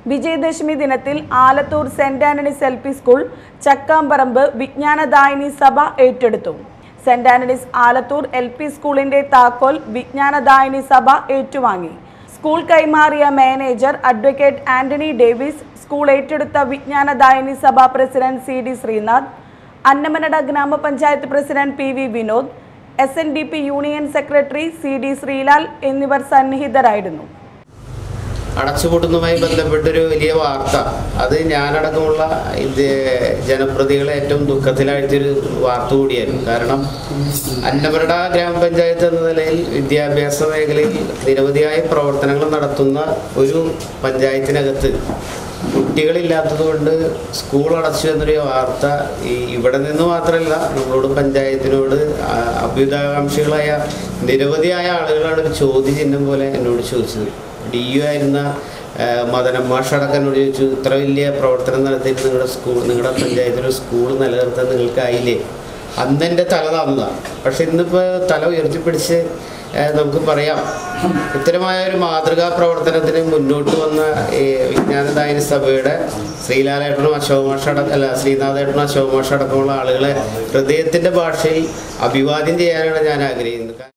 വിജയദശമി ദിനത്തിൽ Alathur saint Antony's L P school Chakkamparambu Vijnanadayini Sabha ഏറ്റെടുത്തു saint Antony's Alathur L P സ്കൂളിന്റെ താക്കോൽ വിജ്ഞാനദായിനി സഭ ഏറ്റുവാങ്ങി സ്കൂൾ കൈമാറിയ manager advocate Antony Davis school ഏറ്റെടുത്ത Vijnanadayini Sabha president C D Sreenath Annamanada ഗ്രാമപഞ്ചായത്ത് president P V Vinod S N D P union secretary C D Sreelal എന്നിവർ സന്നിഹിതരായിരുന്നു അടച്ചുപൂട്ടുന്നതുമായി ബന്ധപ്പെട്ടൊരു വലിയ വാർത്ത അത് ഞാനടക്കമുള്ള ഇത് ജനപ്രതികളെ ഏറ്റവും ദുഃഖത്തിലാഴ്ത്തിയൊരു വാർത്ത കൂടിയായിരുന്നു കാരണം അന്നമരട ഗ്രാമപഞ്ചായത്ത് എന്ന നിലയിൽ വിദ്യാഭ്യാസ മേഖലയിൽ നിരവധിയായ പ്രവർത്തനങ്ങൾ നടത്തുന്ന ഒരു പഞ്ചായത്തിനകത്ത് കുട്ടികളില്ലാത്തതുകൊണ്ട് സ്കൂൾ അടച്ചു എന്നൊരു വാർത്ത ഈ ഇവിടെ നിന്ന് മാത്രമല്ല നമ്മളോട് പഞ്ചായത്തിനോട് ആ- അഭ്യുതാകാംക്ഷികളായ നിരവധിയായ ആളുകളാണ് ഒരു ചോദ്യചിഹ്നം പോലെ എന്നോട് ചോദിച്ചത് ഡി യു ആയിരുന്ന ആ, മദനം മാഷ് അടക്കം എന്നോട് ചോദിച്ചു ഇത്ര വലിയ പ്രവർത്തനം നടത്തിയിട്ട് നിങ്ങളുടെ സ്കൂൾ നിങ്ങളുടെ പഞ്ചായത്തിൽ സ്കൂൾ നിലനിർത്താൻ നിങ്ങൾക്കായില്ലേ അന്ന് എൻ്റെ തല താന്നതാണ് പക്ഷെ ഇന്നിപ്പോൾ തല ഉയർത്തിപ്പിടിച്ച് ആ, നമുക്ക് പറയാം ഇത്തരമായ ഒരു മാതൃകാ പ്രവർത്തനത്തിന് മുന്നോട്ട് വന്ന ഈ വിജ്ഞാനദായനി സഭയുടെ ശ്രീലാലേട്ടനും അശോകമാഷടക്കം അല്ല ശ്രീനാഥേട്ടനും അശോകമാഷടക്കമുള്ള ആളുകളെ ഹൃദയത്തിൻ്റെ ഭാഷയിൽ അഭിവാദ്യം ചെയ്യാനാണ് ഞാൻ ആഗ്രഹിക്കുന്നത്